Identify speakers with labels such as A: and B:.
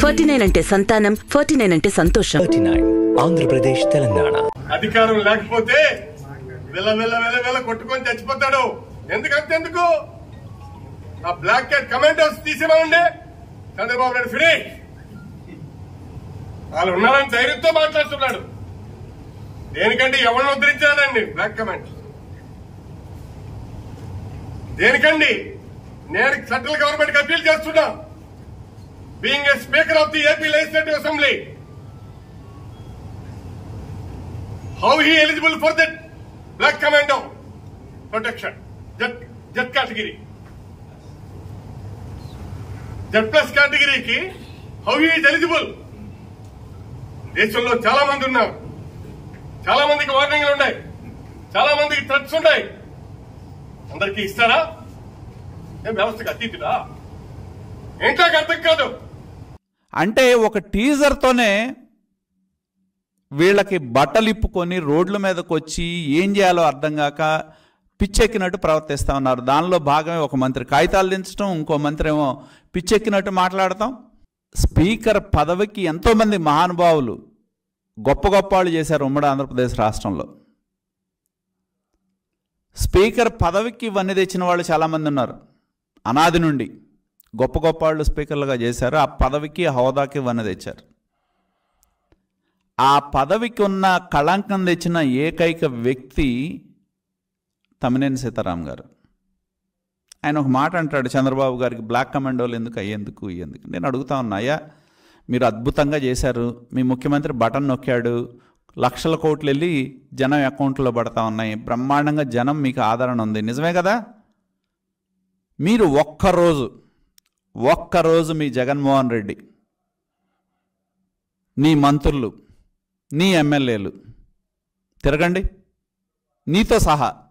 A: forty nine అంటే సంతానం forty nine అంటే సంతోషం
B: థర్టీ నైన్ ఆంధ్రప్రదేశ్ తెలంగాణ
C: అధికారం లేకపోతే వెళ్ళ వెళ్ళ వెళ్ళ వెళ్ళ కొట్టుకొని చచ్చిపోతాడు ఎందుకంటే ఎందుకు ఆ బ్లాక్ క్యాట్ కమాండర్స్ తీసేమనండి చంద్రబాబు నాయుడు ఫ్రీ వాళ్ళు ఉన్నారని ధైర్యంతో మాట్లాడుతున్నాడు దేనికంటే ఎవరిని ఉద్ధరించాడండి బ్లాక్ కమాండ్ దేనికండి నేను సెంట్రల్ గవర్నమెంట్ కి అప్పీల్ చేస్తున్నా being a speaker of the AP legislative assembly how he eligible for that black commando protection jet jet category Z plus కేటగిరీకి హౌ ఈజ్ ఎలిజిబుల్ దేశంలో చాలా మంది ఉన్నారు చాలా మందికి వార్నింగ్లు ఉన్నాయి చాలా మందికి థ్రెట్స్ ఉన్నాయి అందరికీ ఇస్తారా ఏం వ్యవస్థకు అతీతుడా ఏంటో నాకు అర్థం కాదు
D: అంటే ఒక టీజర్తోనే వీళ్ళకి బట్టలు ఇప్పుకొని రోడ్ల మీదకి వచ్చి ఏం చేయాలో అర్థం కాక పిచ్చెక్కినట్టు ప్రవర్తిస్తూ ఉన్నారు దానిలో భాగమే ఒక మంత్రి కాగితాలు దించడం ఇంకో మంత్రి ఏమో పిచ్చెక్కినట్టు మాట్లాడతాం స్పీకర్ పదవికి ఎంతోమంది మహానుభావులు గొప్ప గొప్ప వాళ్ళు చేశారు ఉమ్మడి ఆంధ్రప్రదేశ్ రాష్ట్రంలో స్పీకర్ పదవికి ఇవన్నీ తెచ్చిన వాళ్ళు చాలామంది ఉన్నారు అనాది నుండి గొప్ప గొప్ప వాళ్ళు స్పీకర్లుగా చేశారు ఆ పదవికి హోదాకి ఇవన్నీ తెచ్చారు ఆ పదవికి ఉన్న కళంకం తెచ్చిన ఏకైక వ్యక్తి తమ్మినేని సీతారాం గారు ఆయన ఒక మాట అంటాడు చంద్రబాబు గారికి బ్లాక్ కమాండోలు ఎందుకు అయ్యేందుకు ఎందుకు నేను అడుగుతా ఉన్నా అయ్యా మీరు అద్భుతంగా చేశారు మీ ముఖ్యమంత్రి బటన్ నొక్కాడు లక్షల కోట్లు వెళ్ళి జనం అకౌంట్లో పడతా ఉన్నాయి బ్రహ్మాండంగా జనం మీకు ఆదరణ ఉంది నిజమే కదా మీరు ఒక్కరోజు ఒక్కరోజు మీ జగన్మోహన్ రెడ్డి నీ మంత్రులు నీ ఎమ్మెల్యేలు తిరగండి నీతో సహా